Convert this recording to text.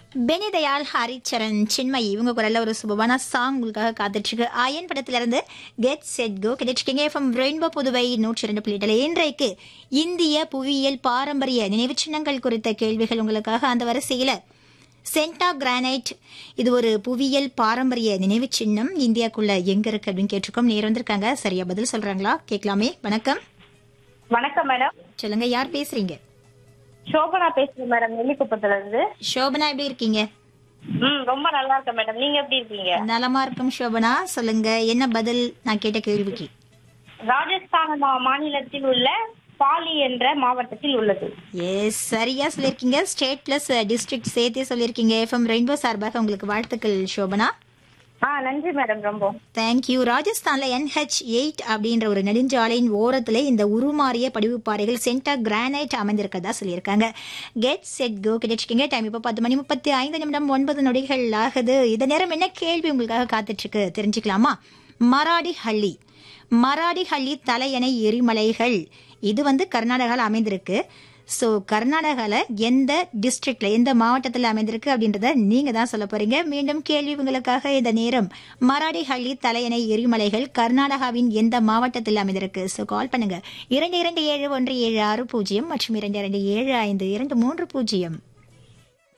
பெனிதயாள் ஹரிச்சரன் சின்மயி இவங்க குரல்ல ஒரு சுபமான சாங் உங்களுக்காக காத்துட்டு இருக்கு அயன் படத்துல இருந்து கெட் செட் கோ கிடைச்சிருக்கீங்க ஃப்ரம் ரெயின்போ புதுவை நூற்றி ரெண்டு புள்ளிட்டல இன்றைக்கு இந்திய புவியியல் பாரம்பரிய நினைவு சின்னங்கள் குறித்த கேள்விகள் உங்களுக்காக அந்த வரிசையில சென்டா கிரானைட் இது ஒரு புவியியல் பாரம்பரிய நினைவு சின்னம் இந்தியாக்குள்ள எங்க இருக்கு அப்படின்னு கேட்டிருக்கோம் நேர் வந்திருக்காங்க சரியா பதில் சொல்றாங்களா கேட்கலாமே வணக்கம் வணக்கம் மேடம் சொல்லுங்க யார் பேசுறீங்க சோபனா பேசுறேன் மேடம் நெல்லிக்குப்பத்துல இருந்து சோபனா எப்படி இருக்கீங்க ம் ரொம்ப நல்லா இருக்கேன் மேடம் நீங்க எப்படி இருக்கீங்க நலமா இருக்கும் சோபனா சொல்லுங்க என்ன பதில் நான் கேட்ட கேள்விக்கு ராஜஸ்தான் மா- மாநிலத்தில் உள்ள பாலி என்ற மாவட்டத்தில் உள்ளது எஸ் சரியா சொல்லியிருக்கீங்க ஸ்டேட் பிளஸ் டிஸ்ட்ரிக்ட் சேர்த்தே சொல்லியிருக்கீங்க எஃப்எம் ரெயின்போ சார்பாக உங்களுக்கு வாழ்த்துக்கள் சோபனா ஆ நன்றி மேடம் ரொம்ப தேங்க்யூ ராஜஸ்தான்ல என்ஹெச் எயிட் அப்படின்ற ஒரு நெடுஞ்சாலையின் ஓரத்துல இந்த உருமாறிய படிவுப்பாறைகள் சென்டா கிரானைட் அமைந்திருக்கதா சொல்லியிருக்காங்க கெட் செட் கோ கிடைச்சிருக்கீங்க டைம் இப்போ பத்து மணி முப்பத்தி ஐந்து நிமிடம் ஒன்பது நொடிகள் ஆகுது இந்த நேரம் என்ன கேள்வி உங்களுக்காக காத்துட்டு இருக்கு தெரிஞ்சுக்கலாமா மராடி ஹள்ளி மராடி ஹள்ளி தலையணை எரிமலைகள் இது வந்து கர்நாடகாவில் அமைந்திருக்கு ஸோ கர்நாடகாவில் எந்த டிஸ்ட்ரிக்ட்ல எந்த மாவட்டத்தில் அமைந்திருக்கு அப்படின்றத நீங்க தான் சொல்ல போறீங்க மீண்டும் கேள்வி உங்களுக்காக இந்த நேரம் மராடிஹள்ளி தலையணை எரிமலைகள் கர்நாடகாவின் எந்த மாவட்டத்தில் அமைந்திருக்கு ஸோ கால் பண்ணுங்க இரண்டு இரண்டு ஏழு ஒன்று ஏழு ஆறு பூஜ்ஜியம் மற்றும் இரண்டு இரண்டு ஏழு ஐந்து இரண்டு மூன்று பூஜ்ஜியம்